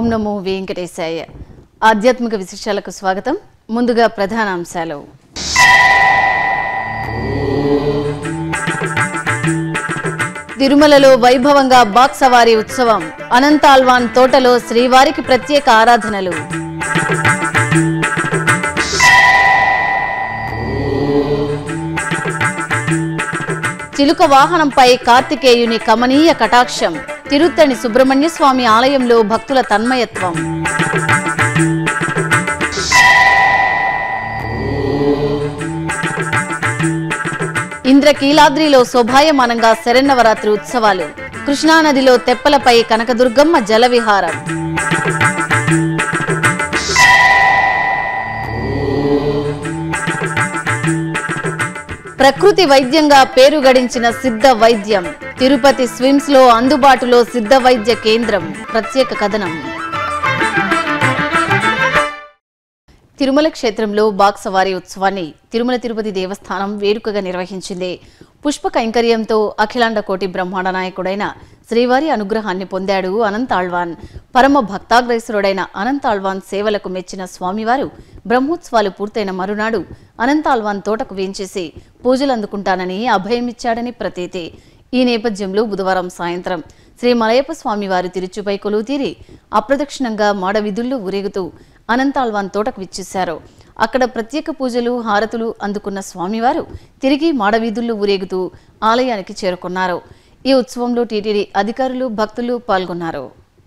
ఓం నమో వెంకటేశాయ ఆధ్యాత్మిక విశేషాలకు స్వాగతం ముందుగా ప్రధాన అంశాలు తిరుమలలో వైభవంగా బాక్ సవారీ ఉత్సవం అనంతాల్వాన్ తోటలో శ్రీవారికి ప్రత్యేక ఆరాధనలు చిలుక వాహనంపై కార్తికేయుని కమనీయ కటాక్షం తిరుత్తణి సుబ్రహ్మణ్య స్వామి ఆలయంలో భక్తుల తన్మయత్వం ఇంద్రకీలాద్రిలో శోభాయమానంగా శరన్నవరాత్రి ఉత్సవాలు కృష్ణానదిలో తెప్పలపై కనకదుర్గమ్మ జలవిహారం ప్రకృతి వైద్యంగా పేరు గడించిన సిద్ధ వైద్యం తిరుపతి స్విమ్స్ లో అందుబాటులో సిద్ధ వైద్య కేంద్రం ప్రత్యేక కథనం తిరుమల క్షేత్రంలో బాగ్ సవారీ ఉత్సవాన్ని తిరుమల తిరుపతి దేవస్థానం వేడుకగా నిర్వహించింది పుష్ప కైంకర్యంతో అఖిలాండ కోటి బ్రహ్మాండ నాయకుడైన శ్రీవారి అనుగ్రహాన్ని పొందాడు అనంతాళ్వాన్ పరమ భక్తాగ్రేసురుడైన అనంతాళ్వాన్ సేవలకు మెచ్చిన స్వామివారు బ్రహ్మోత్సవాలు పూర్తయిన మరునాడు అనంతాళ్వాన్ తోటకు వేంచేసి పూజలు అందుకుంటానని అభయమిచ్చాడని ప్రతీతి ఈ నేపథ్యంలో బుధవారం సాయంత్రం శ్రీ మలయప్ప స్వామివారు తిరుచుపై కొలువు తీరి అప్రదక్షిణంగా మాడవిధుల్లో ఊరేగుతూ అనంతాళ్వాన్ తోటకు విచ్చేశారు అక్కడ ప్రత్యేక పూజలు హారతులు అందుకున్న స్వామివారు తిరిగి మాడవీధుల్లో ఊరేగుతూ ఆలయానికి చేరుకున్నారు ఈ ఉత్సవంలో టీటీడీ అధికారులు భక్తులు పాల్గొన్నారు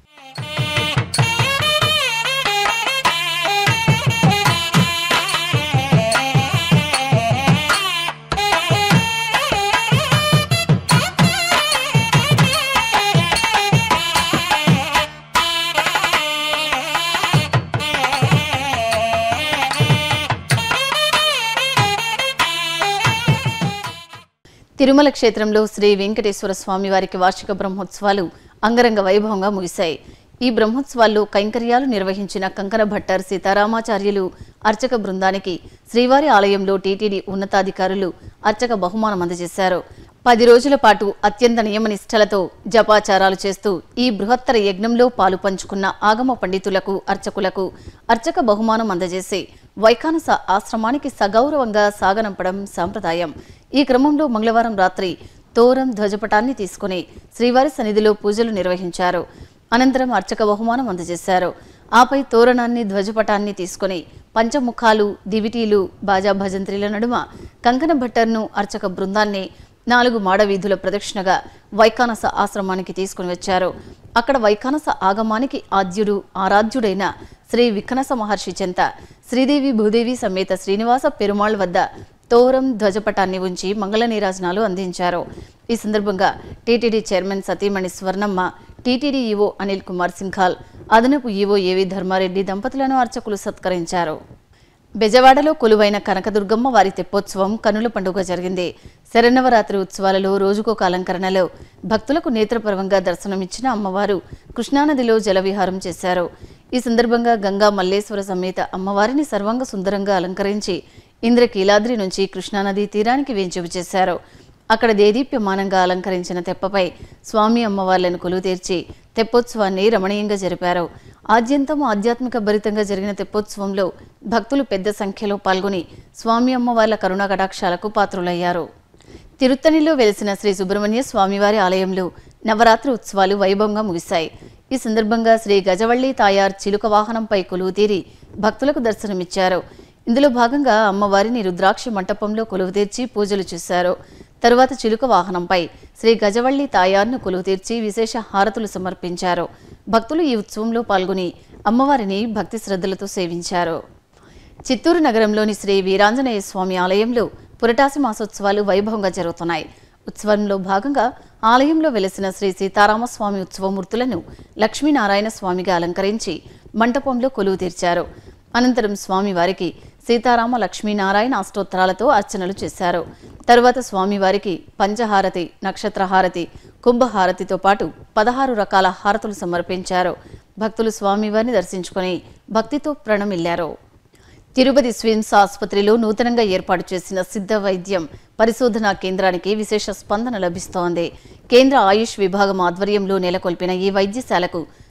తిరుమల క్షేత్రంలో శ్రీ వెంకటేశ్వర స్వామి వారికి వార్షిక బ్రహ్మోత్సవాలు అంగరంగ వైభవంగా ముగిశాయి ఈ బ్రహ్మోత్సవాల్లో కైంకర్యాలు నిర్వహించిన కంకణ భట్టర్ సీతారామాచార్యులు అర్చక బృందానికి శ్రీవారి ఆలయంలో టీటీడీ ఉన్నతాధికారులు అర్చక బహుమానం అందజేశారు పది రోజుల పాటు అత్యంత నియమనిష్టలతో జపాచారాలు చేస్తూ ఈ బృహత్తర యజ్ఞంలో పాలు పంచుకున్న ఆగమ పండితులకు అర్చకులకు అర్చక బహుమానం అందజేసి వైఖానస ఆశ్రమానికి సగౌరవంగా సాగనంపడం సాంప్రదాయం ఈ క్రమంలో మంగళవారం రాత్రి తోరం ధ్వజపటాన్ని తీసుకుని శ్రీవారి సన్నిధిలో పూజలు నిర్వహించారు అనంతరం అర్చక బహుమానం అందజేశారు ఆపై తోరణాన్ని ధ్వజపటాన్ని తీసుకుని పంచముఖాలు దివిటీలు బాజా భజంత్రీల నడుమ కంకణ భట్టర్ను అర్చక బృందాన్ని నాలుగు మాడవీధుల ప్రదక్షిణగా వైఖానస ఆశ్రమానికి తీసుకుని వచ్చారు అక్కడ వైఖానస ఆగమానికి ఆద్యుడు ఆరాధ్యుడైన శ్రీ విఖనస మహర్షి చెంత శ్రీదేవి భూదేవి సమేత శ్రీనివాస పెరుమాళ్ వద్ద తోరం ధ్వజపటాన్ని ఉంచి మంగళ నీరాజనాలు అందించారు ఈ సందర్భంగా టీటీడీ చైర్మన్ సతీమణి స్వర్ణమ్మ టీటీడీ ఈవో అనిల్ కుమార్ సింఘాల్ అదనపు ఈవో ఏవి ధర్మారెడ్డి దంపతులను అర్చకులు సత్కరించారు బెజవాడలో కొలువైన కనకదుర్గమ్మ వారి తెప్పోత్సవం కనుల పండుగ జరిగింది శరన్నవరాత్రి ఉత్సవాలలో రోజుకొక అలంకరణలో భక్తులకు నేత్రపర్వంగా దర్శనమిచ్చిన అమ్మవారు కృష్ణానదిలో జలవిహారం చేశారు ఈ సందర్భంగా గంగా మల్లేశ్వర సమేత అమ్మవారిని సర్వంగ సుందరంగా అలంకరించి ఇంద్రకీలాద్రి నుంచి కృష్ణానది తీరానికి వేంచేపు చేశారు అక్కడ దేదీప్యమానంగా అలంకరించిన తెప్పపై స్వామి అమ్మవార్లను కొలువు తీర్చి తెప్పోత్సవాన్ని రమణీయంగా జరిపారు ఆద్యంతం ఆధ్యాత్మిక భరితంగా జరిగిన తెప్పోత్సవంలో భక్తులు పెద్ద సంఖ్యలో పాల్గొని స్వామి అమ్మవార్ల కరుణా కటాక్షాలకు పాత్రులయ్యారు తిరుత్తణిలో వెలిసిన శ్రీ సుబ్రహ్మణ్య స్వామివారి ఆలయంలో నవరాత్రి ఉత్సవాలు వైభవంగా ముగిశాయి ఈ సందర్భంగా శ్రీ గజవల్లి తాయార్ చిలుక వాహనంపై కొలువు తీరి భక్తులకు దర్శనమిచ్చారు ఇందులో భాగంగా అమ్మవారిని రుద్రాక్ష మంటపంలో కొలువు తీర్చి పూజలు చేశారు తరువాత చిలుక వాహనంపై శ్రీ గజవల్లి తాయార్ను కొలువు తీర్చి విశేష హారతులు సమర్పించారు భక్తులు ఈ ఉత్సవంలో పాల్గొని అమ్మవారిని భక్తి శ్రద్ధలతో సేవించారు చిత్తూరు నగరంలోని శ్రీ వీరాంజనేయ స్వామి ఆలయంలో పురటాసి మాసోత్సవాలు వైభవంగా జరుగుతున్నాయి ఉత్సవంలో భాగంగా ఆలయంలో వెలసిన శ్రీ సీతారామస్వామి ఉత్సవమూర్తులను లక్ష్మీనారాయణ స్వామిగా అలంకరించి మంటపంలో కొలువు తీర్చారు అనంతరం స్వామివారికి సీతారామ లక్ష్మీనారాయణ అష్టోత్తరాలతో అర్చనలు చేశారు తరువాత స్వామివారికి పంచహారతి నక్షత్రహారతి కుంభహారతితో పాటు పదహారు రకాల హారతులు సమర్పించారు భక్తులు స్వామివారిని దర్శించుకొని భక్తితో ప్రణమిల్లారు తిరుపతి స్విమ్స్ ఆసుపత్రిలో నూతనంగా ఏర్పాటు చేసిన సిద్ధ వైద్యం పరిశోధనా కేంద్రానికి విశేష స్పందన లభిస్తోంది కేంద్ర ఆయుష్ విభాగం ఆధ్వర్యంలో నెలకొల్పిన ఈ వైద్యశాలకు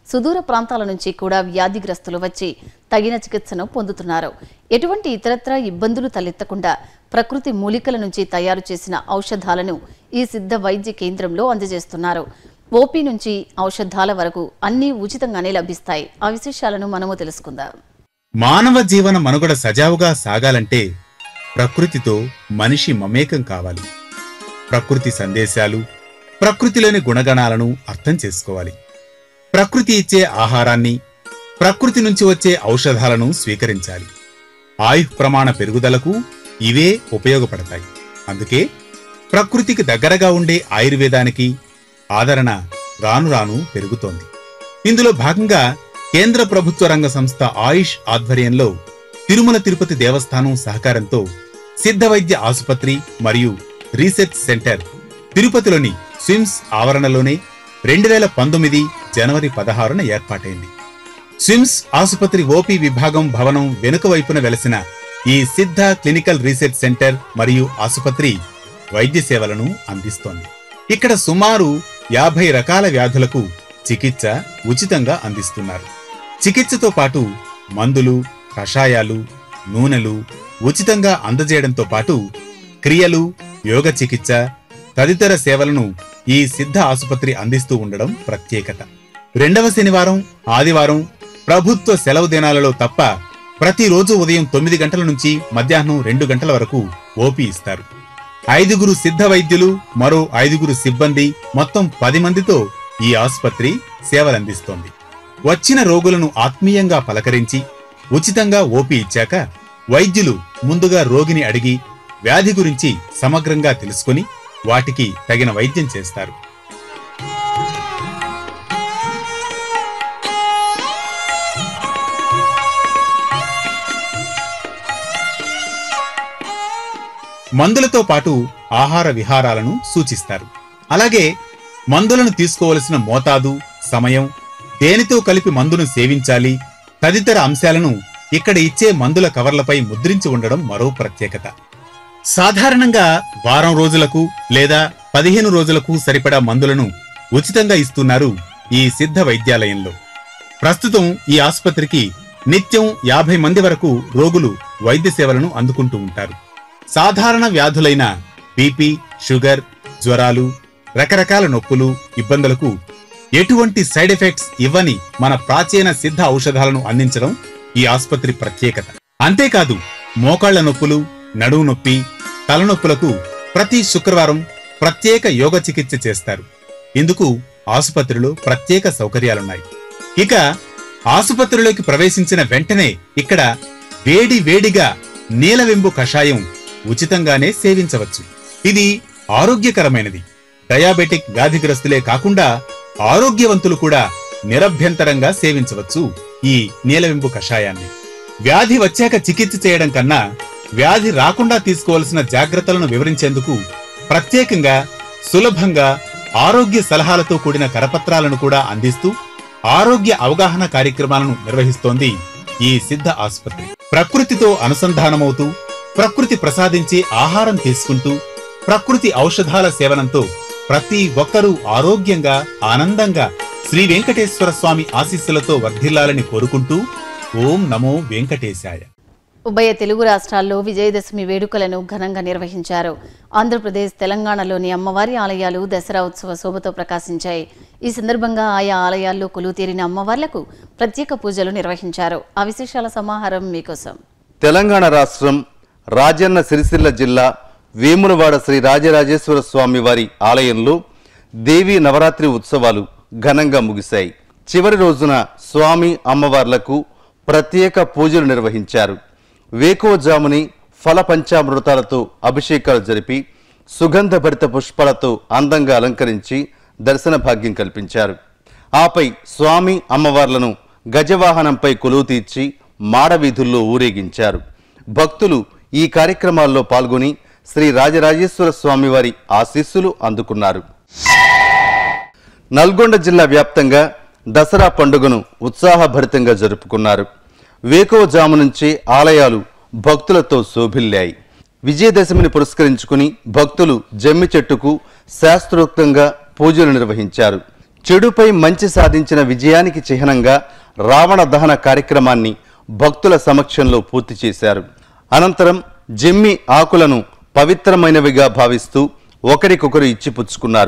సుదూర ప్రాంతాల నుంచి కూడా వ్యాధిగ్రస్తులు వచ్చి తగిన చికిత్సను పొందుతున్నారు ఎటువంటి ఇతరత్ర ఇబ్బందులు తలెత్తకుండా ప్రకృతి మూలికల నుంచి తయారు చేసిన ఔషధాలను ఈ సిద్ధ వైద్య కేంద్రంలో అందజేస్తున్నారు ఓపీ నుంచి ఔషధాల వరకు అన్నీ ఉచితంగానే లభిస్తాయి ఆ విశేషాలను మనము తెలుసుకుందాం మానవ జీవన మనుగడ సజావుగా సాగాలంటే ప్రకృతితో మనిషి మమేకం కావాలి ప్రకృతి సందేశాలు ప్రకృతిలోని గుణగణాలను అర్థం చేసుకోవాలి ప్రకృతి ఇచ్చే ఆహారాన్ని ప్రకృతి నుంచి వచ్చే ఔషధాలను స్వీకరించాలి ఆయుః ప్రమాణ పెరుగుదలకు ఇవే ఉపయోగపడతాయి అందుకే ప్రకృతికి దగ్గరగా ఉండే ఆయుర్వేదానికి ఆదరణ రాను రాను పెరుగుతోంది ఇందులో భాగంగా కేంద్ర ప్రభుత్వ రంగ సంస్థ ఆయుష్ ఆధ్వర్యంలో తిరుమల తిరుపతి దేవస్థానం సహకారంతో సిద్ధ వైద్య ఆసుపత్రి మరియు రీసెర్చ్ సెంటర్ తిరుపతిలోని స్విమ్స్ ఆవరణలోనే రెండు వేల పంతొమ్మిది జనవరి పదహారున ఏర్పాటైంది స్విమ్స్ ఆసుపత్రి ఓపీ విభాగం భవనం వెనుక వైపున వెలసిన ఈ సిద్ధ క్లినికల్ రీసెర్చ్ సెంటర్ మరియు ఆసుపత్రి వైద్య సేవలను అందిస్తోంది ఇక్కడ సుమారు యాభై రకాల వ్యాధులకు చికిత్స ఉచితంగా అందిస్తున్నారు చికిత్సతో పాటు మందులు కషాయాలు నూనెలు ఉచితంగా అందజేయడంతో పాటు క్రియలు యోగ చికిత్స తదితర సేవలను ఈ సిద్ధ ఆసుపత్రి అందిస్తూ ఉండడం ప్రత్యేకత రెండవ శనివారం ఆదివారం ప్రభుత్వ సెలవు దినాలలో తప్ప ప్రతిరోజు ఉదయం తొమ్మిది గంటల నుంచి మధ్యాహ్నం రెండు గంటల వరకు ఓపీ ఇస్తారు ఐదుగురు సిద్ధ వైద్యులు మరో ఐదుగురు సిబ్బంది మొత్తం పది మందితో ఈ ఆసుపత్రి సేవలందిస్తోంది వచ్చిన రోగులను ఆత్మీయంగా పలకరించి ఉచితంగా ఓపీ ఇచ్చాక వైద్యులు ముందుగా రోగిని అడిగి వ్యాధి గురించి సమగ్రంగా తెలుసుకుని వాటికి తగిన వైద్యం చేస్తారు మందులతో పాటు ఆహార విహారాలను సూచిస్తారు అలాగే మందులను తీసుకోవలసిన మోతాదు సమయం దేనితో కలిపి మందును సేవించాలి తదితర అంశాలను ఇక్కడ ఇచ్చే మందుల కవర్లపై ముద్రించి ఉండడం మరో ప్రత్యేకత సాధారణంగా వారం రోజులకు లేదా పదిహేను రోజులకు సరిపడా మందులను ఉచితంగా ఇస్తున్నారు ఈ సిద్ధ వైద్యాలయంలో ప్రస్తుతం ఈ ఆసుపత్రికి నిత్యం యాభై మంది వరకు రోగులు వైద్య సేవలను అందుకుంటూ ఉంటారు సాధారణ వ్యాధులైన బీపీ షుగర్ జ్వరాలు రకరకాల నొప్పులు ఇబ్బందులకు ఎటువంటి సైడ్ ఎఫెక్ట్స్ ఇవ్వని మన ప్రాచీన సిద్ధ ఔషధాలను అందించడం ఈ ఆసుపత్రి ప్రత్యేకత అంతేకాదు మోకాళ్ల నొప్పులు నడువు నొప్పి తలనొప్పులకు ప్రతి శుక్రవారం ప్రత్యేక యోగ చికిత్స చేస్తారు ఇందుకు ఆసుపత్రిలో ప్రత్యేక సౌకర్యాలున్నాయి ఇక ఆసుపత్రిలోకి ప్రవేశించిన వెంటనే ఇక్కడ వేడి వేడిగా నీలవెంబు కషాయం ఉచితంగానే సేవించవచ్చు ఇది ఆరోగ్యకరమైనది డయాబెటిక్ వ్యాధిగ్రస్తులే కాకుండా ఆరోగ్యవంతులు కూడా నిరభ్యంతరంగా సేవించవచ్చు ఈ నీలవెంబు కషాయాన్ని వ్యాధి వచ్చాక చికిత్స చేయడం కన్నా వ్యాధి రాకుండా తీసుకోవాల్సిన జాగ్రత్తలను వివరించేందుకు ప్రత్యేకంగా సులభంగా ఆరోగ్య సలహాలతో కూడిన కరపత్రాలను కూడా అందిస్తూ ఆరోగ్య అవగాహన కార్యక్రమాలను నిర్వహిస్తోంది ఈ సిద్ధ ఆసుపత్రి ప్రకృతితో అనుసంధానమవుతూ ప్రకృతి ప్రసాదించే ఆహారం తీసుకుంటూ ప్రకృతి ఔషధాల సేవనంతో ప్రతి ఒక్కరూ ఆరోగ్యంగా ఆనందంగా శ్రీ వెంకటేశ్వర స్వామి ఆశీస్సులతో వర్ధిల్లాలని కోరుకుంటూ ఓం నమో వెంకటేశాయ ఉభయ తెలుగు రాష్ట్రాల్లో విజయదశమి వేడుకలను ఘనంగా నిర్వహించారు ఆంధ్రప్రదేశ్ తెలంగాణలోని అమ్మవారి ఆలయాలు దసరా ఉత్సవ శోభతో ప్రకాశించాయి ఈ సందర్భంగా ఆయా ఆలయాల్లో కొలువుతీరిన అమ్మవార్లకు ప్రత్యేక పూజలు నిర్వహించారు ఆ విశేషాల సమాహారం మీకోసం తెలంగాణ రాష్ట్రం రాజన్న సిరిసిల్ల జిల్లా వేములవాడ శ్రీ రాజరాజేశ్వర స్వామి వారి ఆలయంలో దేవీ నవరాత్రి ఉత్సవాలు ఘనంగా ముగిశాయి చివరి రోజున స్వామి అమ్మవార్లకు ప్రత్యేక పూజలు నిర్వహించారు వేకోజాముని ఫల పంచామృతాలతో అభిషేకాలు జరిపి సుగంధభరిత పుష్పాలతో అందంగా అలంకరించి దర్శన భాగ్యం కల్పించారు ఆపై స్వామి అమ్మవార్లను గజవాహనంపై కొలువు తీర్చి మాడవీధుల్లో ఊరేగించారు భక్తులు ఈ కార్యక్రమాల్లో పాల్గొని శ్రీ రాజరాజేశ్వర స్వామివారి ఆశీస్సులు అందుకున్నారు నల్గొండ జిల్లా వ్యాప్తంగా దసరా పండుగను ఉత్సాహభరితంగా జరుపుకున్నారు వేకోజాము నుంచే ఆలయాలు భక్తులతో శోభిల్లాయి విజయదశమిని పురస్కరించుకుని భక్తులు జమ్మి చెట్టుకు శాస్త్రోక్తంగా పూజలు నిర్వహించారు చెడుపై మంచి సాధించిన విజయానికి చిహ్నంగా రావణ దహన కార్యక్రమాన్ని భక్తుల సమక్షంలో పూర్తి చేశారు అనంతరం జమ్మి ఆకులను పవిత్రమైనవిగా భావిస్తూ ఒకరికొకరు ఇచ్చిపుచ్చుకున్నారు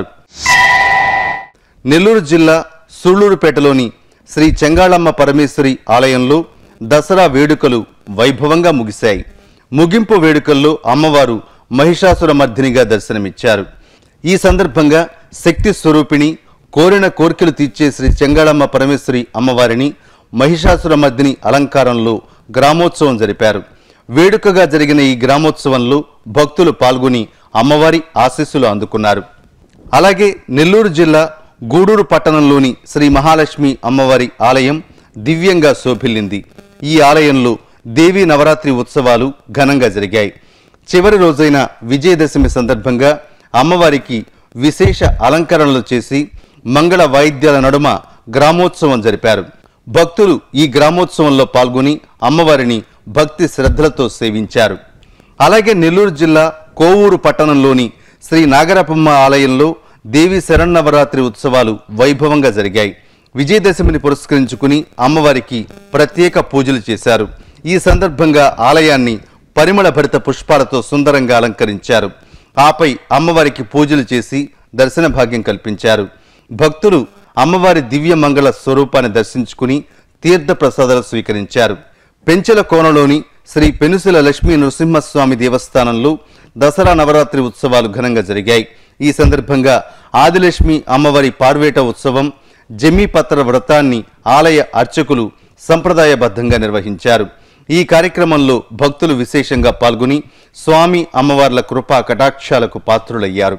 నెల్లూరు జిల్లా సూళ్లూరుపేటలోని శ్రీ చెంగాళమ్మ పరమేశ్వరి ఆలయంలో దసరా వేడుకలు వైభవంగా ముగిశాయి ముగింపు వేడుకల్లో అమ్మవారు మహిషాసుర మర్దినిగా దర్శనమిచ్చారు ఈ సందర్భంగా శక్తి స్వరూపిణి కోరిన కోర్కెలు తీర్చే శ్రీ చెంగాళమ్మ పరమేశ్వరి అమ్మవారిని మహిషాసుర మర్దిని అలంకారంలో గ్రామోత్సవం జరిపారు వేడుకగా జరిగిన ఈ గ్రామోత్సవంలో భక్తులు పాల్గొని అమ్మవారి ఆశీస్సులు అందుకున్నారు అలాగే నెల్లూరు జిల్లా గూడూరు పట్టణంలోని శ్రీ మహాలక్ష్మి అమ్మవారి ఆలయం దివ్యంగా శోభిల్లింది ఈ ఆలయంలో దేవీ నవరాత్రి ఉత్సవాలు ఘనంగా జరిగాయి చివరి రోజైన విజయదశమి సందర్భంగా అమ్మవారికి విశేష అలంకరణలు చేసి మంగళ వాయిద్యాల నడుమ గ్రామోత్సవం జరిపారు భక్తులు ఈ గ్రామోత్సవంలో పాల్గొని అమ్మవారిని భక్తి శ్రద్ధలతో సేవించారు అలాగే నెల్లూరు జిల్లా కోవూరు పట్టణంలోని శ్రీ నాగరపమ్మ ఆలయంలో దేవి శరన్నవరాత్రి ఉత్సవాలు వైభవంగా జరిగాయి విజయదశమిని పురస్కరించుకుని అమ్మవారికి ప్రత్యేక పూజలు చేశారు ఈ సందర్భంగా ఆలయాన్ని పరిమళ భరిత పుష్పాలతో సుందరంగా అలంకరించారు ఆపై అమ్మవారికి పూజలు చేసి దర్శన భాగ్యం కల్పించారు భక్తులు అమ్మవారి దివ్య మంగళ స్వరూపాన్ని దర్శించుకుని తీర్థ ప్రసాదాలు స్వీకరించారు పెంచెల కోనలోని శ్రీ పెనుసుల లక్ష్మీ నృసింహస్వామి దేవస్థానంలో దసరా నవరాత్రి ఉత్సవాలు ఘనంగా జరిగాయి ఈ సందర్భంగా ఆదిలక్ష్మి అమ్మవారి పార్వేట ఉత్సవం జమ్మిపత్ర వ్రతాన్ని ఆలయ అర్చకులు సంప్రదాయబద్ధంగా నిర్వహించారు ఈ కార్యక్రమంలో భక్తులు విశేషంగా పాల్గొని స్వామి అమ్మవార్ల కృపా కటాక్షాలకు పాత్రులయ్యారు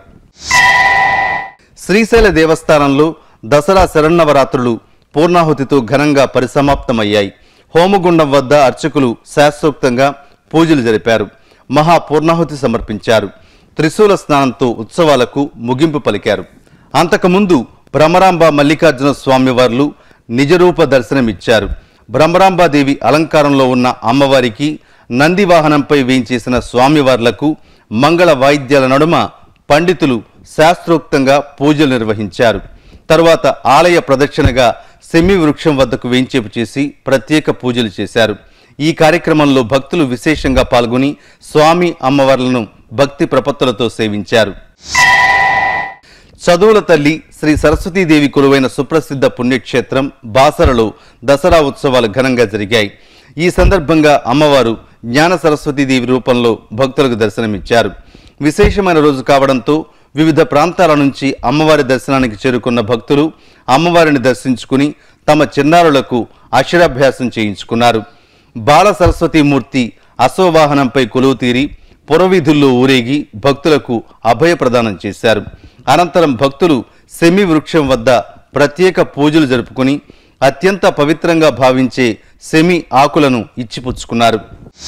శ్రీశైల దేవస్థానంలో దసరా శరన్నవరాత్రులు పూర్ణాహుతితో ఘనంగా పరిసమాప్తమయ్యాయి హోమగుండం వద్ద అర్చకులు శాస్త్రోక్తంగా పూజలు జరిపారు మహా పూర్ణాహుతి సమర్పించారు త్రిశూల స్నానంతో ఉత్సవాలకు ముగింపు పలికారు అంతకుముందు భ్రమరాంబ మల్లికార్జున స్వామివార్లు నిజరూప దర్శనమిచ్చారు భ్రమరాంబాదేవి అలంకారంలో ఉన్న అమ్మవారికి నంది వాహనంపై వేయించేసిన స్వామివార్లకు మంగళ వాయిద్యాల నడుమ పండితులు శాస్త్రోక్తంగా పూజలు నిర్వహించారు తరువాత ఆలయ ప్రదక్షిణగా సెమి వృక్షం వద్దకు వేంచేపు చేసి ప్రత్యేక పూజలు చేశారు ఈ కార్యక్రమంలో భక్తులు విశేషంగా పాల్గొని స్వామి అమ్మవార్లను భక్తి ప్రపత్తులతో సేవించారు చదువుల తల్లి శ్రీ సరస్వతీదేవి కొలువైన సుప్రసిద్ధ పుణ్యక్షేత్రం బాసరలో దసరా ఉత్సవాలు ఘనంగా జరిగాయి ఈ సందర్భంగా అమ్మవారు జ్ఞాన సరస్వతీదేవి రూపంలో భక్తులకు దర్శనమిచ్చారు విశేషమైన రోజు కావడంతో వివిధ ప్రాంతాల నుంచి అమ్మవారి దర్శనానికి చేరుకున్న భక్తులు అమ్మవారిని దర్శించుకుని తమ చిన్నారులకు అక్షరాభ్యాసం చేయించుకున్నారు బాల సరస్వతీమూర్తి అశ్వవాహనంపై కొలువు తీరి పురవీధుల్లో ఊరేగి భక్తులకు అభయ ప్రదానం చేశారు అనంతరం భక్తులు సెమి వృక్షం వద్ద ప్రత్యేక పూజలు జరుపుకుని అత్యంత పవిత్రంగా భావించే సెమి ఆకులను ఇచ్చిపుచ్చుకున్నారు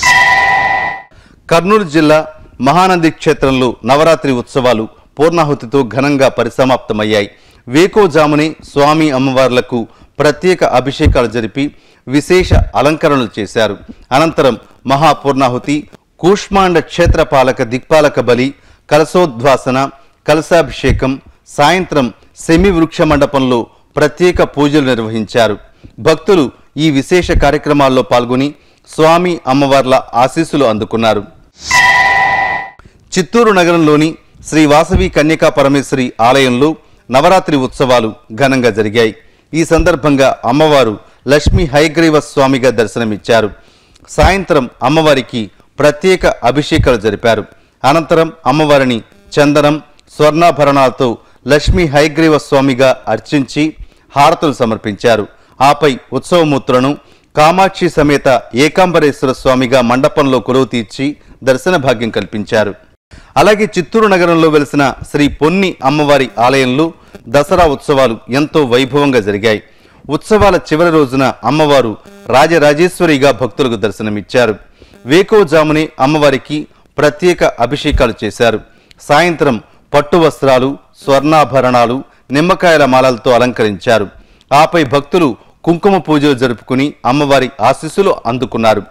కర్నూలు జిల్లా మహానంది క్షేత్రంలో నవరాత్రి ఉత్సవాలు పూర్ణాహుతితో ఘనంగా పరిసమాప్తమయ్యాయి వేకోజామునే స్వామి అమ్మవార్లకు ప్రత్యేక అభిషేకాలు జరిపి విశేష అలంకరణలు చేశారు అనంతరం మహాపూర్ణాహుతి కూష్మాండ క్షేత్రపాలక దిక్పాలక బలి కలశోద్వాసన కలశాభిషేకం సాయంత్రం సెమి వృక్ష మండపంలో ప్రత్యేక పూజలు నిర్వహించారు భక్తులు ఈ విశేష కార్యక్రమాల్లో పాల్గొని స్వామి అమ్మవార్ల ఆశీస్సులు అందుకున్నారు చిత్తూరు నగరంలోని శ్రీ వాసవి కన్యకా పరమేశ్వరి ఆలయంలో నవరాత్రి ఉత్సవాలు ఘనంగా జరిగాయి ఈ సందర్భంగా అమ్మవారు లక్ష్మీ హైగ్రీవ స్వామిగా దర్శనమిచ్చారు సాయంత్రం అమ్మవారికి ప్రత్యేక అభిషేకాలు జరిపారు అనంతరం అమ్మవారిని చందనం స్వర్ణాభరణాలతో లక్ష్మీ హైగ్రీవ స్వామిగా అర్చించి హారతులు సమర్పించారు ఆపై ఉత్సవమూర్తులను కామాక్షి సమేత ఏకాంబరేశ్వర స్వామిగా మండపంలో కొలువు తీర్చి దర్శన భాగ్యం కల్పించారు అలాగే చిత్తూరు నగరంలో వెలిసిన శ్రీ పొన్ని అమ్మవారి ఆలయంలో దసరా ఉత్సవాలు ఎంతో వైభవంగా జరిగాయి ఉత్సవాల చివరి రోజున అమ్మవారు రాజరాజేశ్వరిగా భక్తులకు దర్శనమిచ్చారు వేకోజామునే అమ్మవారికి ప్రత్యేక అభిషేకాలు చేశారు సాయంత్రం పట్టు వస్త్రాలు స్వర్ణాభరణాలు నిమ్మకాయల మాలలతో అలంకరించారు ఆపై భక్తులు కుంకుమ పూజలు జరుపుకుని అమ్మవారి ఆశీస్సులు అందుకున్నారు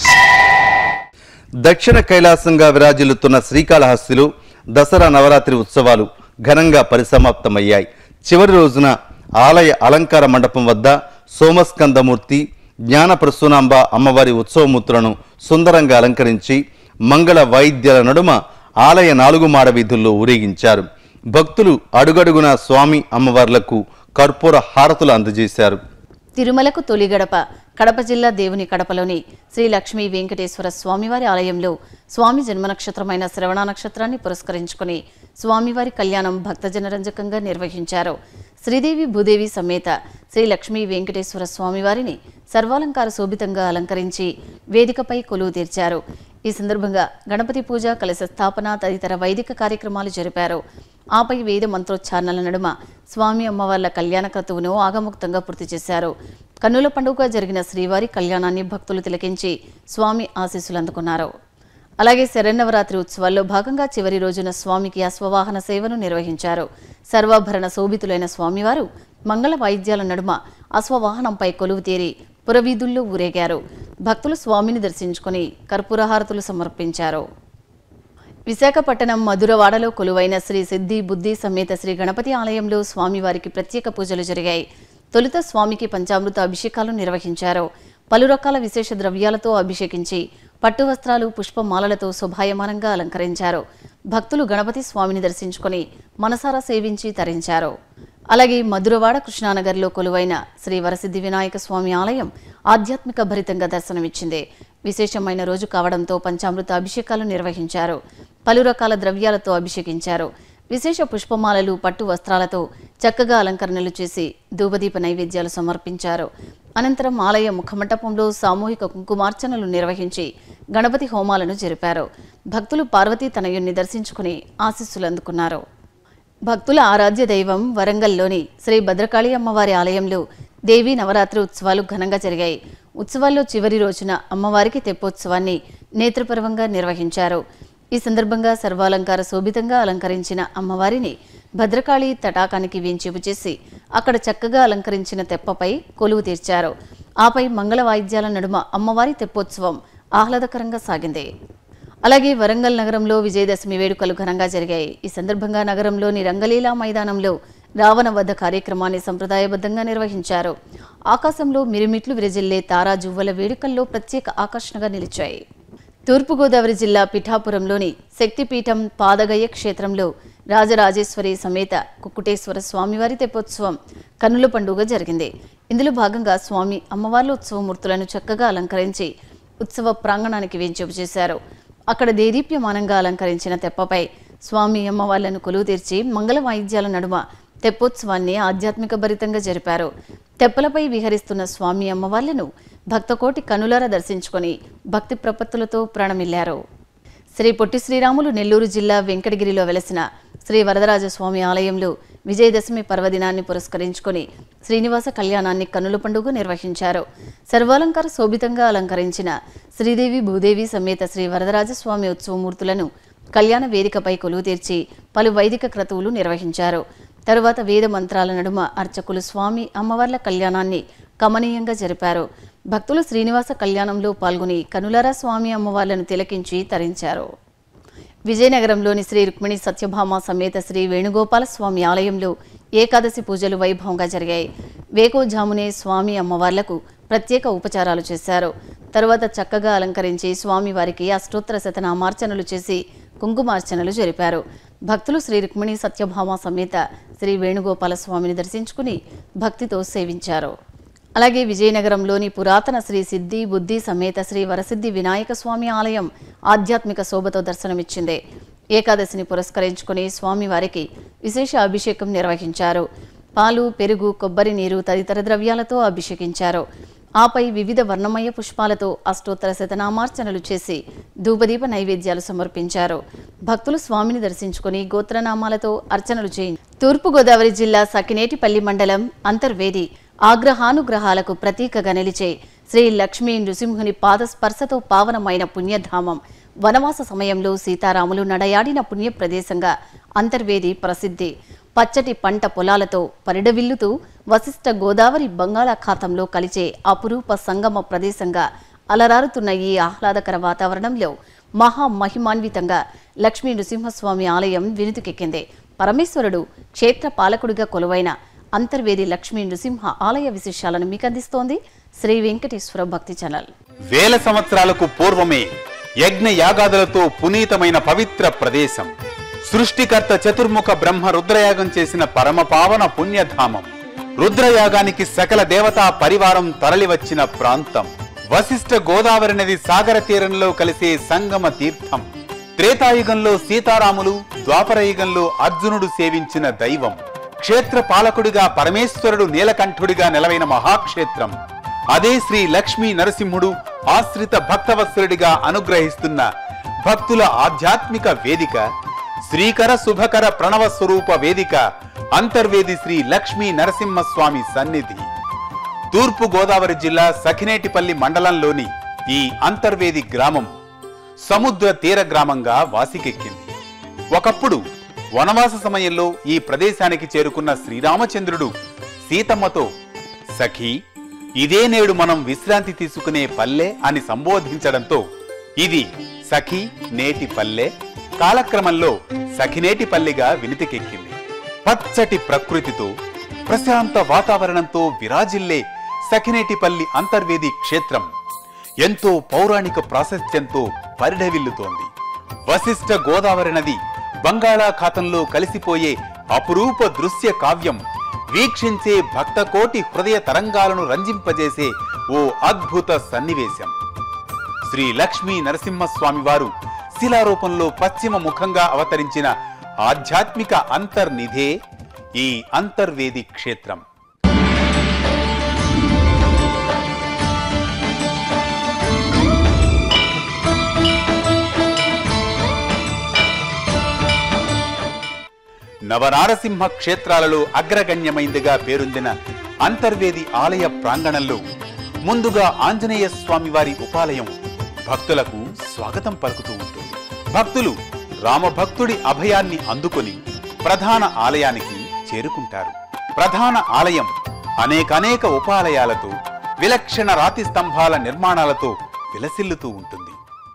దక్షిణ కైలాసంగా విరాజిల్లుతున్న శ్రీకాళహస్తిలో దసరా నవరాత్రి ఉత్సవాలు ఘనంగా పరిసమాప్తమయ్యాయి చివరి రోజున ఆలయ అలంకార మండపం వద్ద సోమస్కందమూర్తి జ్ఞాన ప్రసూనాంబ అమ్మవారి ఉత్సవమూర్తులను సుందరంగా అలంకరించి మంగళ వాయిద్యాల నడుమ ఆలయ నాలుగు మాడ వీధుల్లో ఊరేగించారు భక్తులు అడుగడుగున స్వామి అమ్మవార్లకు కర్పూర హారతులు అందజేశారు తిరుమలకు తొలి గడప కడప జిల్లా దేవుని కడపలోని శ్రీ లక్ష్మీ వెంకటేశ్వర స్వామివారి ఆలయంలో స్వామి జన్మ నక్షత్రమైన శ్రవణ నక్షత్రాన్ని పురస్కరించుకుని స్వామివారి కళ్యాణం భక్తజనరంజకంగా నిర్వహించారు శ్రీదేవి భూదేవి సమేత శ్రీ లక్ష్మీ వెంకటేశ్వర స్వామివారిని సర్వాలంకార శోభితంగా అలంకరించి వేదికపై కొలువు తీర్చారు ఈ సందర్భంగా గణపతి పూజ కలశ స్థాపన తదితర వైదిక కార్యక్రమాలు జరిపారు ఆపై వేద మంత్రోచ్చారణల నడుమ స్వామి అమ్మవార్ల కళ్యాణ క్రతువును ఆగముక్తంగా పూర్తి చేశారు కన్నుల పండుగగా జరిగిన శ్రీవారి కళ్యాణాన్ని భక్తులు తిలకించి స్వామి ఆశీస్సులు అందుకున్నారు అలాగే శరన్నవరాత్రి ఉత్సవాల్లో భాగంగా చివరి రోజున స్వామికి అశ్వవాహన సేవను నిర్వహించారు సర్వాభరణ శోభితులైన స్వామివారు మంగళ వాయిద్యాల నడుమ అశ్వవాహనంపై కొలువు తీరి పురవీధుల్లో ఊరేగారు భక్తులు స్వామిని దర్శించుకుని కర్పూరహారతులు సమర్పించారు విశాఖపట్నం మధురవాడలో కొలువైన శ్రీ సిద్ధి బుద్ధి సమేత శ్రీ గణపతి ఆలయంలో స్వామివారికి ప్రత్యేక పూజలు జరిగాయి తొలుత స్వామికి పంచామృత అభిషేకాలు నిర్వహించారు పలు రకాల విశేష ద్రవ్యాలతో అభిషేకించి పట్టు వస్త్రాలు పుష్పమాలలతో శోభాయమానంగా అలంకరించారు భక్తులు గణపతి స్వామిని దర్శించుకుని మనసారా సేవించి తరించారు అలాగే మధురవాడ కృష్ణానగర్లో కొలువైన శ్రీ వరసిద్ధి వినాయక స్వామి ఆలయం ఆధ్యాత్మిక భరితంగా దర్శనమిచ్చింది విశేషమైన రోజు కావడంతో పంచామృత అభిషేకాలు నిర్వహించారు పలు రకాల ద్రవ్యాలతో అభిషేకించారు విశేష పుష్పమాలలు పట్టు వస్త్రాలతో చక్కగా అలంకరణలు చేసి ధూపదీప నైవేద్యాలు సమర్పించారు అనంతరం ఆలయ ముఖమంటపంలో సామూహిక కుంకుమార్చనలు నిర్వహించి గణపతి హోమాలను జరిపారు భక్తులు పార్వతీ తనయుణ్ణి దర్శించుకుని ఆశీస్సులు అందుకున్నారు భక్తుల ఆరాధ్య దైవం వరంగల్లోని శ్రీ భద్రకాళి అమ్మవారి ఆలయంలో దేవీ నవరాత్రి ఉత్సవాలు ఘనంగా జరిగాయి ఉత్సవాల్లో చివరి రోజున అమ్మవారికి తెప్పోత్సవాన్ని నేత్రపర్వంగా నిర్వహించారు ఈ సందర్భంగా సర్వాలంకార శోభితంగా అలంకరించిన అమ్మవారిని భద్రకాళి తటాకానికి వేంచేపు చేసి అక్కడ చక్కగా అలంకరించిన తెప్పపై కొలువు తీర్చారు ఆపై మంగళ వాయిద్యాల నడుమ అమ్మవారి తెప్పోత్సవం ఆహ్లాదకరంగా సాగింది అలాగే వరంగల్ నగరంలో విజయదశమి వేడుకలు ఘనంగా జరిగాయి ఈ సందర్భంగా నగరంలోని రంగలీలా మైదానంలో రావణ వధ కార్యక్రమాన్ని సంప్రదాయబద్ధంగా నిర్వహించారు ఆకాశంలో మిరుమిట్లు విరజిల్లే తారా జువ్వల వేడుకల్లో ప్రత్యేక ఆకర్షణగా నిలిచాయి తూర్పుగోదావరి జిల్లా పిఠాపురంలోని శక్తిపీఠం పాదగయ్య క్షేత్రంలో రాజరాజేశ్వరి సమేత కుక్కుటేశ్వర స్వామివారి తెప్పోత్సవం కన్నుల పండుగ జరిగింది ఇందులో భాగంగా స్వామి అమ్మవార్ల ఉత్సవమూర్తులను చక్కగా అలంకరించి ఉత్సవ ప్రాంగణానికి వేంచేపు చేశారు అక్కడ దేదీప్యమానంగా అలంకరించిన తెప్పపై స్వామి అమ్మవార్లను కొలువు తీర్చి మంగళ వాయిద్యాల నడుమ తెప్పోత్సవాన్ని ఆధ్యాత్మిక భరితంగా జరిపారు తెప్పలపై విహరిస్తున్న స్వామి అమ్మవార్లను భక్తకోటి కనులారా దర్శించుకొని భక్తి ప్రపత్తులతో ప్రాణమిల్లారు శ్రీ పొట్టి శ్రీరాములు నెల్లూరు జిల్లా వెంకటగిరిలో వెలసిన శ్రీ వరదరాజ స్వామి ఆలయంలో విజయదశమి పర్వదినాన్ని పురస్కరించుకొని శ్రీనివాస కళ్యాణాన్ని కన్నుల పండుగ నిర్వహించారు సర్వాలంకార శోభితంగా అలంకరించిన శ్రీదేవి భూదేవి సమేత శ్రీ వరదరాజ స్వామి ఉత్సవమూర్తులను కళ్యాణ వేదికపై కొలువు తీర్చి పలు వైదిక క్రతువులు నిర్వహించారు తరువాత వేద మంత్రాల నడుమ అర్చకులు స్వామి అమ్మవార్ల కళ్యాణాన్ని కమనీయంగా జరిపారు భక్తులు శ్రీనివాస కళ్యాణంలో పాల్గొని కనులారా స్వామి అమ్మవార్లను తిలకించి తరించారు విజయనగరంలోని శ్రీ రుక్మిణి సత్యభామ సమేత శ్రీ వేణుగోపాల స్వామి ఆలయంలో ఏకాదశి పూజలు వైభవంగా జరిగాయి వేకోజామునే స్వామి అమ్మవార్లకు ప్రత్యేక ఉపచారాలు చేశారు తరువాత చక్కగా అలంకరించి స్వామివారికి అష్టోత్తర శతనామార్చనలు చేసి కుంకుమార్చనలు జరిపారు భక్తులు శ్రీ రుక్మిణి సత్యభామ సమేత శ్రీ వేణుగోపాల స్వామిని దర్శించుకుని భక్తితో సేవించారు అలాగే విజయనగరంలోని పురాతన శ్రీ సిద్ధి బుద్ధి సమేత శ్రీ వరసిద్ధి వినాయక స్వామి ఆలయం ఆధ్యాత్మిక శోభతో దర్శనమిచ్చింది ఏకాదశిని పురస్కరించుకుని స్వామివారికి విశేష అభిషేకం నిర్వహించారు పాలు పెరుగు కొబ్బరి నీరు తదితర ద్రవ్యాలతో అభిషేకించారు ఆపై వివిధ వర్ణమయ పుష్పాలతో అష్టోత్తర శతనామార్చనలు చేసి ధూపదీప నైవేద్యాలు సమర్పించారు భక్తులు స్వామిని దర్శించుకుని గోత్రనామాలతో అర్చనలు చేయి తూర్పుగోదావరి జిల్లా సకినేటిపల్లి మండలం అంతర్వేది ఆగ్రహానుగ్రహాలకు ప్రతీకగా నిలిచే శ్రీ లక్ష్మీ నృసింహుని పాదస్పర్శతో పావనమైన పుణ్యధామం వనవాస సమయంలో సీతారాములు నడయాడిన పుణ్య ప్రదేశంగా అంతర్వేది ప్రసిద్ధి పచ్చటి పంట పొలాలతో పరిడవిల్లుతూ వశిష్ఠ గోదావరి బంగాళాఖాతంలో కలిచే అపురూప సంగమ ప్రదేశంగా అలరారుతున్న ఈ ఆహ్లాదకర వాతావరణంలో మహా మహిమాన్వితంగా లక్ష్మీ నృసింహస్వామి ఆలయం వినుతికెక్కింది పరమేశ్వరుడు క్షేత్ర పాలకుడిగా కొలువైన అంతర్వేది లక్ష్మీ నృసింహ ఆలయ విశేషాలను మీకు అందిస్తోంది శ్రీ వెంకటేశ్వర భక్తి ఛానల్ వేల సంవత్సరాలకు పూర్వమే యజ్ఞ యాగాదులతో పునీతమైన పవిత్ర ప్రదేశం సృష్టికర్త చతుర్ముఖ బ్రహ్మ రుద్రయాగం చేసిన పరమపావన పుణ్యధామం రుద్రయాగానికి సకల దేవతా పరివారం తరలివచ్చిన ప్రాంతం వశిష్ఠ గోదావరి నది సాగర తీరంలో కలిసే సంగమ తీర్థం త్రేతాయుగంలో సీతారాములు ద్వాపరయుగంలో అర్జునుడు సేవించిన దైవం క్షేత్ర పాలకుడిగా పరమేశ్వరుడు నీలకంఠుడిగా నెలవైన మహాక్షేత్రం అదే శ్రీ లక్ష్మీ నరసింహుడు ఆశ్రిత భక్తవత్సరుడిగా అనుగ్రహిస్తున్న భక్తుల ఆధ్యాత్మిక వేదిక శ్రీకర శుభకర ప్రణవ స్వరూప వేదిక అంతర్వేది శ్రీ లక్ష్మీ నరసింహస్వామి సన్నిధి తూర్పు గోదావరి జిల్లా సఖినేటిపల్లి మండలంలోని ఈ అంతర్వేది గ్రామం సముద్ర తీర గ్రామంగా వాసికెక్కింది ఒకప్పుడు వనవాస సమయంలో ఈ ప్రదేశానికి చేరుకున్న శ్రీరామచంద్రుడు సీతమ్మతో సఖీ ఇదే నేడు మనం విశ్రాంతి తీసుకునే పల్లె అని సంబోధించడంతో ఇది సఖి నేటి పల్లె కాలక్రమంలో సఖినేటి పల్లెగా వినితికెక్కింది పచ్చటి ప్రకృతితో ప్రశాంత వాతావరణంతో విరాజిల్లే సఖినేటిపల్లి అంతర్వేది క్షేత్రం ఎంతో పౌరాణిక ప్రాశస్త్యంతో పరిఢవిల్లుతోంది వశిష్ఠ గోదావరి నది బంగాళాఖాతంలో కలిసిపోయే అపురూప దృశ్య కావ్యం వీక్షించే భక్తకోటి హృదయ తరంగాలను రంజింపజేసే ఓ అద్భుత సన్నివేశం శ్రీ లక్ష్మీ నరసింహస్వామి వారు శిలారూపంలో పశ్చిమ ముఖంగా అవతరించిన ఆధ్యాత్మిక అంతర్నిధే ఈ అంతర్వేది క్షేత్రం నవనారసింహ క్షేత్రాలలో అగ్రగణ్యమైందిగా పేరొందిన అంతర్వేది ఆలయ ప్రాంగణంలో ముందుగా ఆంజనేయ స్వామి వారి ఉపాలయం భక్తులకు స్వాగతం పలుకుతూ ఉంటుంది భక్తులు రామభక్తుడి అభయాన్ని అందుకొని ప్రధాన ఆలయానికి చేరుకుంటారు ప్రధాన ఆలయం అనేకానేక ఉపాలయాలతో విలక్షణ రాతి స్తంభాల నిర్మాణాలతో విలసిల్లుతూ ఉంటుంది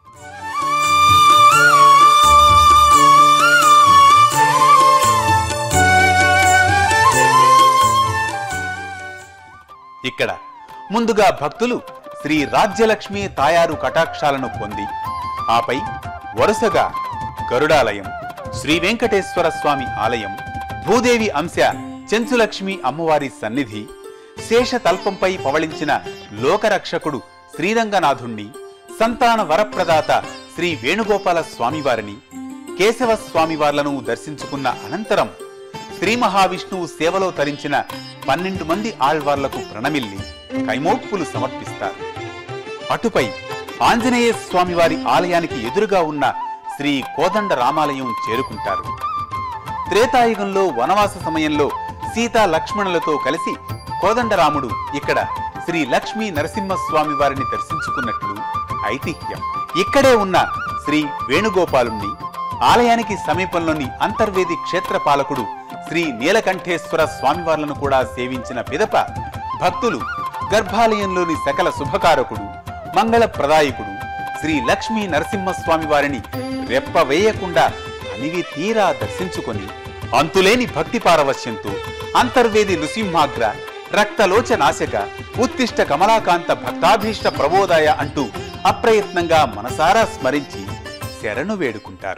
ఇక్కడ ముందుగా భక్తులు శ్రీ రాజ్యలక్ష్మి తాయారు కటాక్షాలను పొంది ఆపై వరుసగా గరుడాలయం శ్రీ వెంకటేశ్వర స్వామి ఆలయం భూదేవి అంశ చెంచులక్ష్మి అమ్మవారి సన్నిధి శేషతల్పంపై పవళించిన లోకరక్షకుడు శ్రీరంగనాథుణ్ణి సంతాన వరప్రదాత శ్రీ వేణుగోపాల స్వామివారిని కేశవ స్వామివార్లను దర్శించుకున్న అనంతరం శ్రీ మహావిష్ణువు సేవలో తరించిన పన్నెండు మంది ఆళ్వార్లకు ప్రణమిల్లి కైమోప్పులు సమర్పిస్తారు అటుపై ఆంజనేయ స్వామివారి ఆలయానికి ఎదురుగా ఉన్న శ్రీ కోదండ రామాలయం చేరుకుంటారు త్రేతాయుగంలో వనవాస సమయంలో సీతా లక్ష్మణులతో కలిసి కోదండరాముడు ఇక్కడ శ్రీ లక్ష్మీ నరసింహస్వామి వారిని దర్శించుకున్నట్లు ఐతిహ్యం ఇక్కడే ఉన్న శ్రీ వేణుగోపాలుణ్ణి ఆలయానికి సమీపంలోని అంతర్వేది క్షేత్ర పాలకుడు శ్రీ నీలకంఠేశ్వర స్వామివార్లను కూడా సేవించిన పిదప భక్తులు గర్భాలయంలోని సకల శుభకారకుడు మంగళ ప్రదాయకుడు శ్రీ లక్ష్మీ నరసింహస్వామి వారిని రెప్ప వేయకుండా అనివి తీరా దర్శించుకొని అంతులేని భక్తి పారవశ్యంతో అంతర్వేది నృసింహాగ్ర రక్తలోచనాశక ఉత్తిష్ట కమలాకాంత భక్తాభీష్ట ప్రబోధాయ అంటూ అప్రయత్నంగా మనసారా స్మరించి శరణు వేడుకుంటారు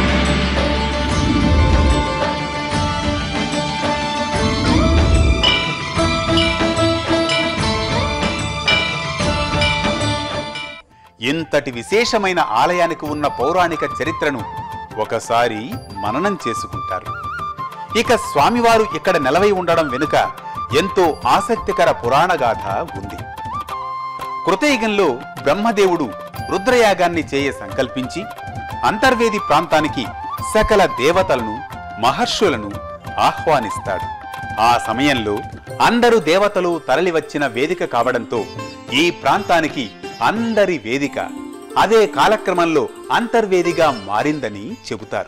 ఇంతటి విశేషమైన ఆలయానికి ఉన్న పౌరాణిక చరిత్రను ఒకసారి మననం చేసుకుంటారు ఇక స్వామివారు ఇక్కడ నెలవై ఉండడం వెనుక ఎంతో ఆసక్తికర పురాణగాథ ఉంది కృతయుగంలో బ్రహ్మదేవుడు రుద్రయాగాన్ని చేయ సంకల్పించి అంతర్వేది ప్రాంతానికి సకల దేవతలను మహర్షులను ఆహ్వానిస్తాడు ఆ సమయంలో అందరు దేవతలు తరలివచ్చిన వేదిక కావడంతో ఈ ప్రాంతానికి అందరి వేదిక అదే కాలక్రమంలో అంతర్వేదిగా మారిందని చెబుతారు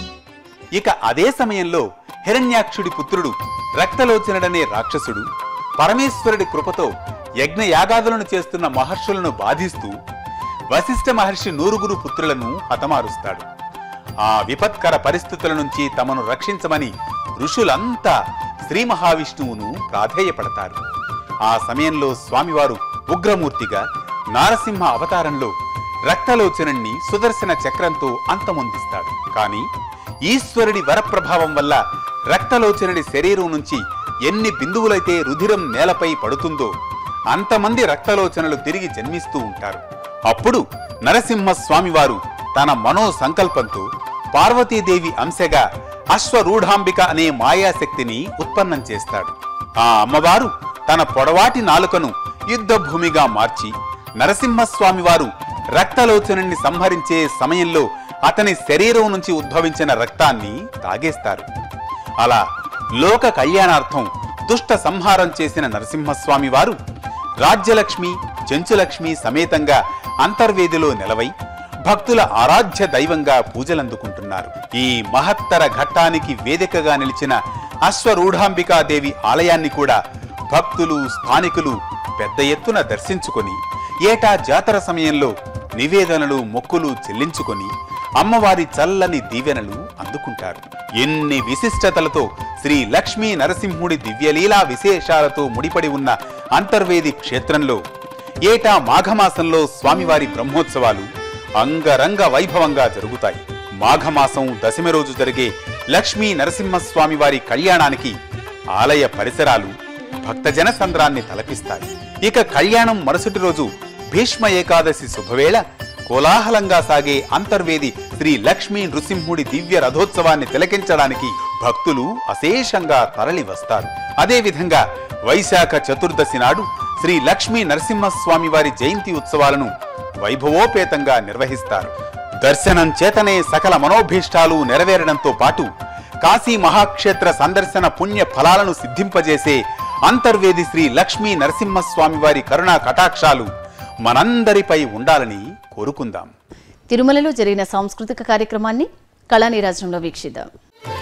ఇక అదే సమయంలో హిరణ్యాక్షుడి పుత్రుడు రక్తలోచనుడనే రాక్షసుడు పరమేశ్వరుడి కృపతో యజ్ఞ యాగాదులను చేస్తున్న మహర్షులను బాధిస్తూ వశిష్ఠ మహర్షి నూరుగురు పుత్రులను హతమారుస్తాడు ఆ విపత్కర పరిస్థితుల నుంచి తమను రక్షించమని ఋషులంతా శ్రీ మహావిష్ణువును ప్రాధేయపడతారు ఆ సమయంలో స్వామివారు ఉగ్రమూర్తిగా నారసింహ అవతారంలో రక్తలోచనుణ్ణి సుదర్శన చక్రంతో అంతమొందిస్తాడు కాని ఈశ్వరుడి వరప్రభావం వల్ల రక్తలోచనుడి శరీరం నుంచి ఎన్ని బిందువులైతే రుధిరం నేలపై పడుతుందో అంతమంది రక్తలోచనలు తిరిగి జన్మిస్తూ ఉంటారు అప్పుడు నరసింహ స్వామివారు తన మనో సంకల్పంతో పార్వతీదేవి అంశగా అశ్వరూఢాంబిక అనే మాయాశక్తిని ఉత్పన్నం చేస్తాడు ఆ అమ్మవారు తన పొడవాటి నాలుకను యుద్ధ భూమిగా మార్చి నరసింహస్వామివారు రక్తలోచనుని సంహరించే సమయంలో అతని శరీరం నుంచి ఉద్భవించిన రక్తాన్ని తాగేస్తారు అలా లోక కళ్యాణార్థం దుష్ట సంహారం చేసిన నరసింహస్వామి వారు రాజ్యలక్ష్మి చెంచులక్ష్మి సమేతంగా అంతర్వేదిలో నిలవై భక్తుల ఆరాధ్య దైవంగా పూజలందుకుంటున్నారు ఈ మహత్తర ఘట్టానికి వేదికగా నిలిచిన అశ్వరూఢాంబికాదేవి ఆలయాన్ని కూడా భక్తులు స్థానికులు పెద్ద ఎత్తున దర్శించుకొని ఏటా జాతర సమయంలో నివేదనలు మొక్కులు చెల్లించుకొని అమ్మవారి చల్లని దీవెనలు అందుకుంటారు ఎన్ని విశిష్టతలతో శ్రీ లక్ష్మీ నరసింహుడి దివ్యలీలా విశేషాలతో ముడిపడి ఉన్న అంతర్వేది క్షేత్రంలో ఏటా మాఘమాసంలో స్వామివారి బ్రహ్మోత్సవాలు అంగరంగ వైభవంగా జరుగుతాయి మాఘమాసం దశమి రోజు జరిగే లక్ష్మీ నరసింహస్వామి వారి కళ్యాణానికి ఆలయ పరిసరాలు భక్తజన సంద్రాన్ని తలపిస్తాయి ఇక కళ్యాణం మరుసటి రోజు భీష్మ ఏకాదశి శుభవేళ కోలాహలంగా సాగే అంతర్వేది శ్రీ లక్ష్మీ నృసింహుడి దివ్య రథోత్సవాన్ని తిలకించడానికి భక్తులు అశేషంగా తరలి వస్తారు అదేవిధంగా వైశాఖ చతుర్దశి నాడు శ్రీ లక్ష్మీ నరసింహస్వామి వారి జయంతి ఉత్సవాలను వైభవోపేతంగా నిర్వహిస్తారు దర్శనం చేతనే సకల మనోభీష్టాలు నెరవేరడంతో పాటు కాశీ మహాక్షేత్ర సందర్శన పుణ్య ఫలాలను సిద్ధింపజేసే అంతర్వేది శ్రీ లక్ష్మీ నరసింహస్వామి వారి కరుణా కటాక్షాలు మనందరిపై ఉండాలని కోరుకుందాం తిరుమలలో జరిగిన సాంస్కృతిక కార్యక్రమాన్ని కళానీరాజనంలో వీక్షిద్దాం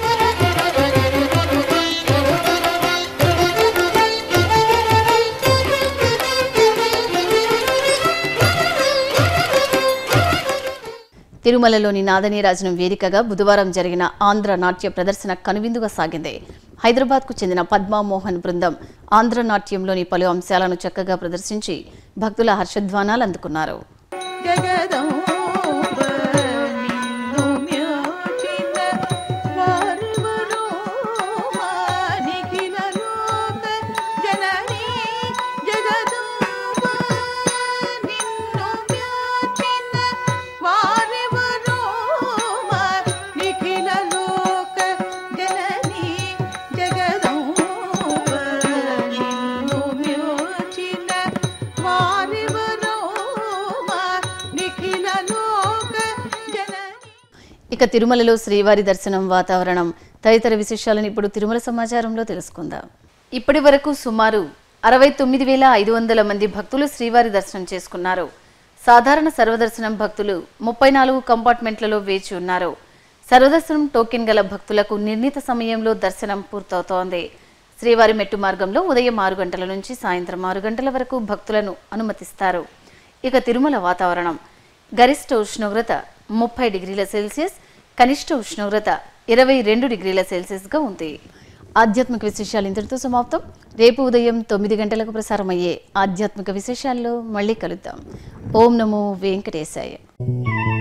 తిరుమలలోని నాదనీరాజనం వేదికగా బుధవారం జరిగిన ఆంధ్ర నాట్య ప్రదర్శన కనువిందుగా సాగింది హైదరాబాద్కు చెందిన పద్మా మోహన్ బృందం ఆంధ్ర నాట్యంలోని పలు అంశాలను చక్కగా ప్రదర్శించి భక్తుల హర్షధ్వానాలు అందుకున్నారు జగదంబ నిన్ను మ్యోచిన వారెవరో నిఖిల లోక జననీ జగదంబ నిన్ను మ్యోచిన వారెవరో నిఖిల లోక జననీ జగదంబ నిన్ను మ్యోచిన వారెవరో నిఖిల లోక జననీ ఇక తిరుమలలో శ్రీవారి దర్శనం వాతావరణం తదితర విశేషాలను ఇప్పుడు తిరుమల సమాచారంలో తెలుసుకుందాం ఇప్పటి వరకు సుమారు అరవై తొమ్మిది వేల ఐదు వందల మంది భక్తులు శ్రీవారి దర్శనం చేసుకున్నారు సాధారణ సర్వదర్శనం భక్తులు ముప్పై నాలుగు కంపార్ట్మెంట్లలో వేచి ఉన్నారు సర్వదర్శనం టోకెన్ గల భక్తులకు నిర్ణీత సమయంలో దర్శనం పూర్తవుతోంది శ్రీవారి మెట్టు మార్గంలో ఉదయం ఆరు గంటల నుంచి సాయంత్రం ఆరు గంటల వరకు భక్తులను అనుమతిస్తారు ఇక తిరుమల వాతావరణం గరిష్ట ఉష్ణోగ్రత ముప్పై డిగ్రీల సెల్సియస్ కనిష్ట ఉష్ణోగ్రత ఇరవై రెండు డిగ్రీల సెల్సియస్గా ఉంది ఆధ్యాత్మిక విశేషాలు ఇంతటితో సమాప్తం రేపు ఉదయం తొమ్మిది గంటలకు ప్రసారమయ్యే ఆధ్యాత్మిక విశేషాల్లో మళ్ళీ కలుద్దాం ఓం నమో వెంకటేశాయ